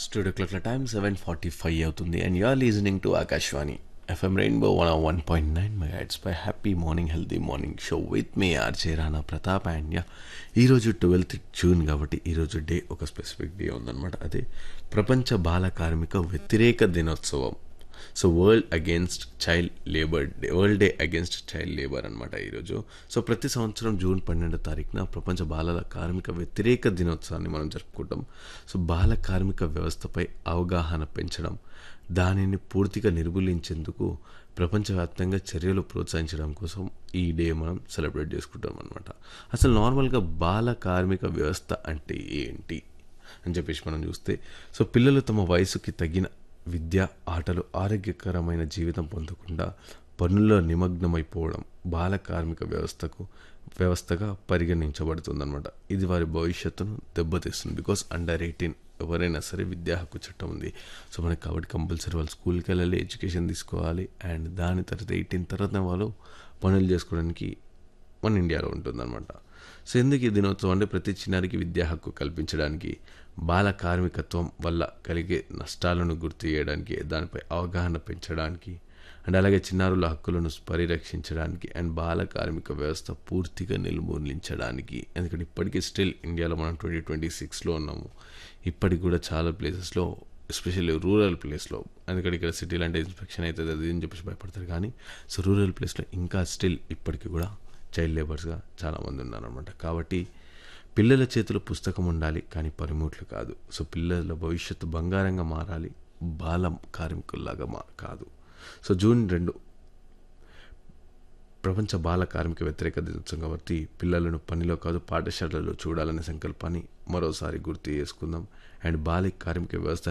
studio క్లాక్ల time seven forty five అవుతుంది and you're listening to Akashvani FM rainbow one one point nine my heads by happy morning healthy morning show with me RJ Rana Pratap and yeah ఈరోజు twelfth June కాబట్టి ఈరోజు day ఒక specific day ఉందన్నమాట అదే ప్రపంచ బాల కార్మిక వ్యతిరేక దినోత్సవం so world against child labour day world day against child labour అనమాట ఈరోజు సో ప్రతి సంవత్సరం జూన్ పన్నెండో తారీఖున ప్రపంచ బాలల కార్మిక వ్యతిరేక దినోత్సవాన్ని మనం జరుపుకుంటాం సో బాల కార్మిక వ్యవస్థపై అవగాహన పెంచడం దానిని పూర్తిగా నిర్మూలించేందుకు ప్రపంచవ్యాప్తంగా చర్యలు ప్రోత్సహించడం కోసం ఈ డే మనం సెలబ్రేట్ చేసుకుంటాం అనమాట అసలు నార్మల్గా బాల కార్మిక వ్యవస్థ అంటే ఏంటి అని చెప్పేసి మనం చూస్తే సో పిల్లలు తమ వయసుకి తగిన విద్య ఆటలు ఆరోగ్యకరమైన జీవితం పొందకుండా పనుల్లో నిమగ్నమైపోవడం బాల కార్మిక వ్యవస్థకు వ్యవస్థగా పరిగణించబడుతుందన్నమాట ఇది వారి భవిష్యత్తును దెబ్బతీస్తుంది బికాస్ అండర్ ఎయిటీన్ ఎవరైనా సరే విద్యా హక్కు చట్టం ఉంది సో మనకి కాబట్టి కంపల్సరీ వాళ్ళు స్కూల్కి వెళ్ళాలి ఎడ్యుకేషన్ తీసుకోవాలి అండ్ దాని తర్వాత ఎయిటీన్ తర్వాత వాళ్ళు పనులు చేసుకోవడానికి మన ఇండియాలో ఉంటుందన్నమాట సో ఎందుకు ఈ దినోత్సవం అంటే ప్రతి చిన్నారికి విద్యా హక్కు కల్పించడానికి బాల కార్మికత్వం వల్ల కలిగే నష్టాలను గుర్తు చేయడానికి దానిపై అవగాహన పెంచడానికి అండ్ అలాగే చిన్నారుల హక్కులను పరిరక్షించడానికి అండ్ బాల కార్మిక వ్యవస్థ పూర్తిగా నిర్మూలించడానికి ఎందుకంటే ఇప్పటికీ స్టిల్ ఇండియాలో మనం ట్వంటీ ట్వంటీ సిక్స్లో ఉన్నాము ఇప్పటికి కూడా చాలా ప్లేసెస్లో ఎస్పెషల్లీ రూరల్ ప్లేస్లో ఎందుకంటే ఇక్కడ సిటీలో అంటే ఇన్స్పెక్షన్ అవుతుంది అది అని చెప్పేసి భయపడతారు కానీ సో రూరల్ ప్లేస్లో ఇంకా స్టిల్ ఇప్పటికీ కూడా చైల్డ్ లేబర్స్గా చాలామంది ఉన్నారనమాట కాబట్టి పిల్లల చేతిలో పుస్తకం ఉండాలి కానీ పనిముట్లు కాదు సో పిల్లల భవిష్యత్తు బంగారంగా మారాలి బాల కార్మికుల్లాగా మా కాదు సో జూన్ రెండు ప్రపంచ బాల కార్మిక వ్యతిరేక దినోత్సవం కాబట్టి పిల్లలను పనిలో కాదు పాఠశాలలో చూడాలనే సంకల్పాన్ని మరోసారి గుర్తు చేసుకుందాం అండ్ బాల కార్మిక వ్యవస్థ